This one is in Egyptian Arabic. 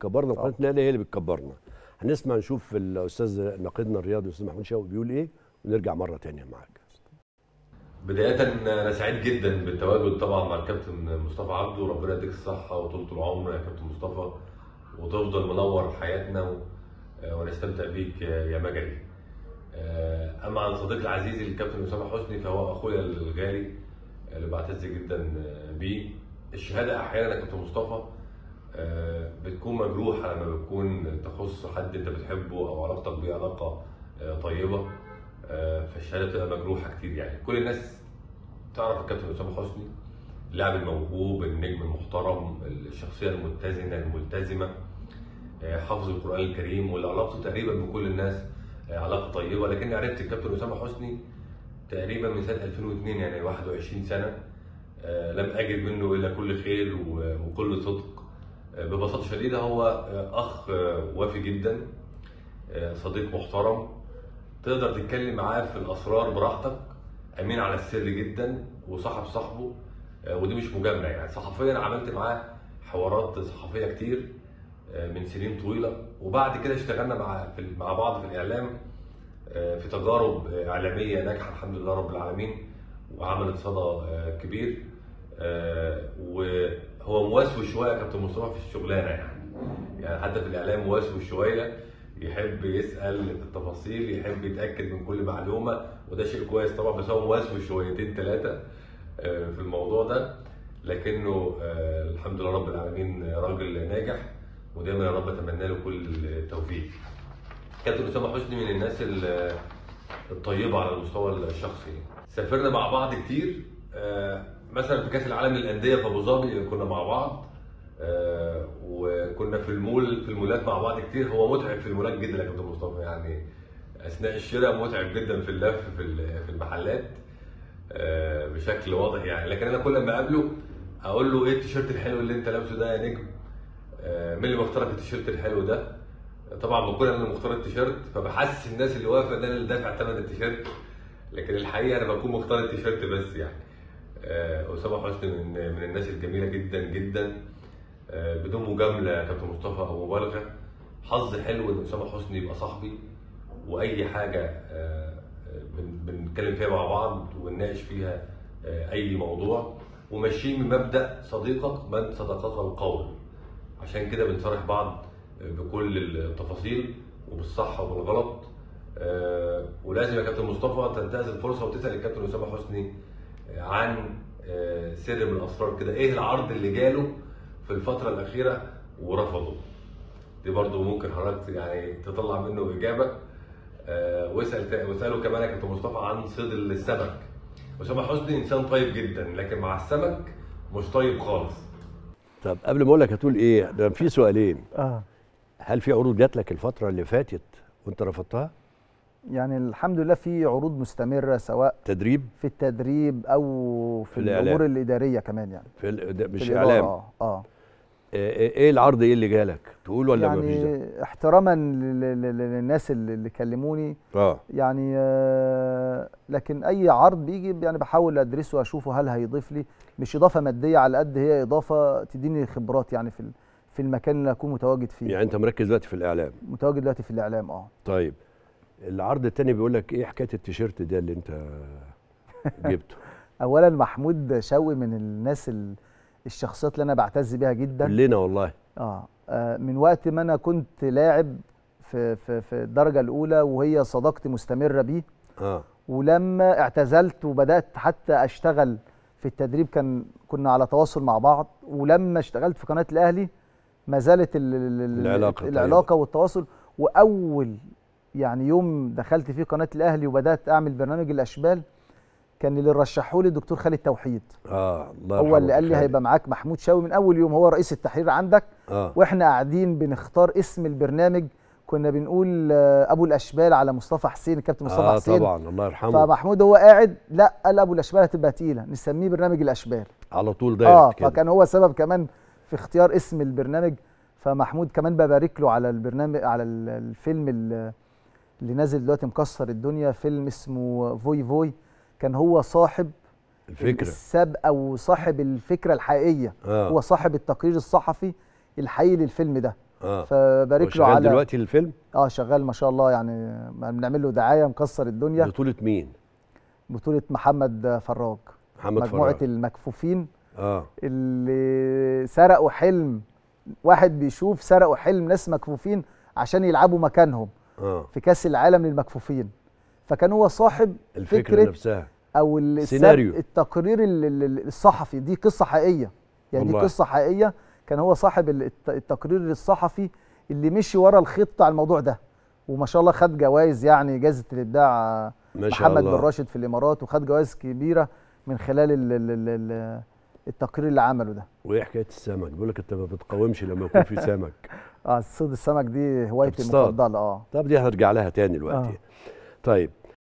بتكبرنا وقناه الاهلي هي اللي بتكبرنا هنسمع نشوف الاستاذ ناقدنا الرياضي الاستاذ محمود شوقي بيقول ايه ونرجع مره تانية معاك بداية أنا سعيد جدا بالتواجد طبعا مع الكابتن مصطفى عبده ربنا يديك الصحة وطولة العمر يا كابتن مصطفى وتفضل منور حياتنا و... ونستمتع بيك يا مجدي. أما عن صديقي العزيز الكابتن أسامة حسني فهو أخويا الغالي اللي بعتز جدا بيه. الشهادة أحيانا يا كابتن مصطفى بتكون مجروحة لما بتكون تخص حد أنت بتحبه أو علاقتك بيه علاقة طيبة. فالشهاده بتبقى مجروحه كتير يعني كل الناس تعرف الكابتن اسامه حسني اللاعب الموهوب النجم المحترم الشخصيه المتزنه الملتزمه حافظ القران الكريم واللي علاقته تقريبا بكل الناس علاقه طيبه لكني عرفت الكابتن اسامه حسني تقريبا من سنه 2002 يعني 21 سنه لم اجد منه الا كل خير وكل صدق ببساطه شديده هو اخ وافي جدا صديق محترم تقدر تتكلم معاه في الاسرار براحتك امين على السر جدا وصاحب صاحبه ودي مش مجامله يعني صحفيا عملت معاه حوارات صحفيه كتير من سنين طويله وبعد كده اشتغلنا مع في مع بعض في الاعلام في تجارب اعلاميه ناجحه الحمد لله رب العالمين وعملت صدى كبير وهو موسوس شويه يا كابتن مصطفى في الشغلانه يعني يعني حتى في الاعلام موسوس شويه يحب يسال في التفاصيل يحب يتاكد من كل معلومه وده شيء كويس طبعا بس هو موسوس شويتين ثلاثه في الموضوع ده لكنه الحمد لله رب العالمين راجل ناجح ودايما يا رب اتمنى له كل التوفيق. كابتن اسامه حسني من الناس الطيبه على المستوى الشخصي سافرنا مع بعض كتير مثلا في كاس العالم للانديه في ابو ظبي كنا مع بعض آه وكنا في المول في المولات مع بعض كتير هو متعب في المولات جدا يا كابتن مصطفى يعني اثناء الشراء متعب جدا في اللف في في المحلات آه بشكل واضح يعني لكن انا كل ما اقابله اقول له ايه التيشيرت الحلو اللي انت لابسه ده يا نجم آه مين اللي مختار التيشيرت الحلو ده طبعا بكون انا اللي مختار التيشيرت فبحسس الناس اللي واقفه ان انا اللي دافع ثمن التيشيرت لكن الحقيقه انا بكون مختار التيشيرت بس يعني اسامه حسني من من الناس الجميله جدا جدا بدون مجامله يا كابتن مصطفى او مبالغه حظ حلو ان اسامه حسني يبقى صاحبي واي حاجه بنتكلم فيها مع بعض ونناقش فيها اي موضوع وماشيين من مبدا صديقك من صدقك القول عشان كده بنصارح بعض بكل التفاصيل وبالصح وبالغلط ولازم يا كابتن مصطفى تنتهز الفرصه وتسال الكابتن اسامه حسني عن سر من الاسرار كده ايه العرض اللي جاله في الفترة الأخيرة ورفضوا. دي برضو ممكن حضرتك يعني تطلع منه إجابة آه واسأل واسأله كمان يا كابتن مصطفى عن صيد السمك. أسامة حسني إنسان طيب جدا لكن مع السمك مش طيب خالص. طب قبل ما أقول لك هتقول إيه؟ ده في سؤالين. اه هل في عروض جات لك الفترة اللي فاتت وأنت رفضتها؟ يعني الحمد لله في عروض مستمرة سواء تدريب في التدريب أو في, في الإعلام. الأمور الإدارية كمان يعني في ال... ده في مش الإدارة، إعلام اه اه ايه إيه العرض ايه اللي جالك تقول ولا ما فيش ده يعني احتراما لل- لل- للناس اللي اللي كلموني اه يعني آه، لكن اي عرض بيجي يعني بحاول ادرسه واشوفه هل هيضيف لي مش اضافه ماديه على قد هي اضافه تديني خبرات يعني في ال- في المكان اللي اكون متواجد فيه يعني انت مركز دلوقتي في الاعلام متواجد دلوقتي في الاعلام اه طيب العرض التاني بيقول لك ايه حكايه التيشيرت ده اللي انت جبته اولا محمود شوقي من الناس ال- الشخصيات اللي انا بعتز بيها جدا كلنا والله آه. اه من وقت ما انا كنت لاعب في في في الدرجه الاولى وهي صداقتي مستمره بيه اه ولما اعتزلت وبدات حتى اشتغل في التدريب كان كنا على تواصل مع بعض ولما اشتغلت في قناه الاهلي ما زالت ال- ال- ال- العلاقة العلاقه والتواصل واول يعني يوم دخلت فيه قناه الاهلي وبدات اعمل برنامج الاشبال كان اللي رشحه لي الدكتور خالد توحيد اه الله هو يرحمه اللي قال لي خالد. هيبقى معاك محمود شاوي من اول يوم هو رئيس التحرير عندك اه واحنا قاعدين بنختار اسم البرنامج كنا بنقول آه، ابو الاشبال على مصطفى حسين الكابتن مصطفى اه حسين طبعا الله يرحمه فمحمود هو قاعد لا قال ابو الاشبال هتبقى تقيله نسميه برنامج الاشبال على طول اه دايركت كده فكان هو سبب كمان في اختيار اسم البرنامج فمحمود كمان ببارك له على البرنامج على ال- الفيلم ال- اللي نازل دلوقتي مكسر الدنيا فيلم اسمه فوي فوي كان هو صاحب الفكره السابقه وصاحب الفكره الحقيقيه اه هو صاحب التقرير الصحفي الحقيقي للفيلم ده اه فبارك له شغال على دلوقتي الفيلم اه شغال ما شاء الله يعني بنعمل له دعايه مكسر الدنيا بطولة مين؟ بطوله محمد فراج محمد مجموعه فراج المكفوفين اه اللي سرقوا حلم واحد بيشوف سرقوا حلم ناس مكفوفين عشان يلعبوا مكانهم اه في كاس العالم للمكفوفين فكان هو صاحب الفكرة فكرة نفسها او ال- سيناريو. السب- التقرير ال- ال- ال- الصحفي دي قصه حقيقيه يعني دي والله. قصه حقيقيه كان هو صاحب ال- الت- التقرير الصحفي اللي مشي ورا الخطه على الموضوع ده وما شاء الله خد جوائز يعني جائزه الابداع آه، ما شاء محمد الله بن راشد في الامارات وخد جوائز كبيره من خلال ال ال ال ال التقرير اللي عمله ده وايه حكايه السمك بيقول لك انت ما بتقاومش لما يكون في سمك اه صيد السمك دي هوايتي بتصطاد. المفضله اه طب دي هرجع لها تاني دلوقتي آه. طيب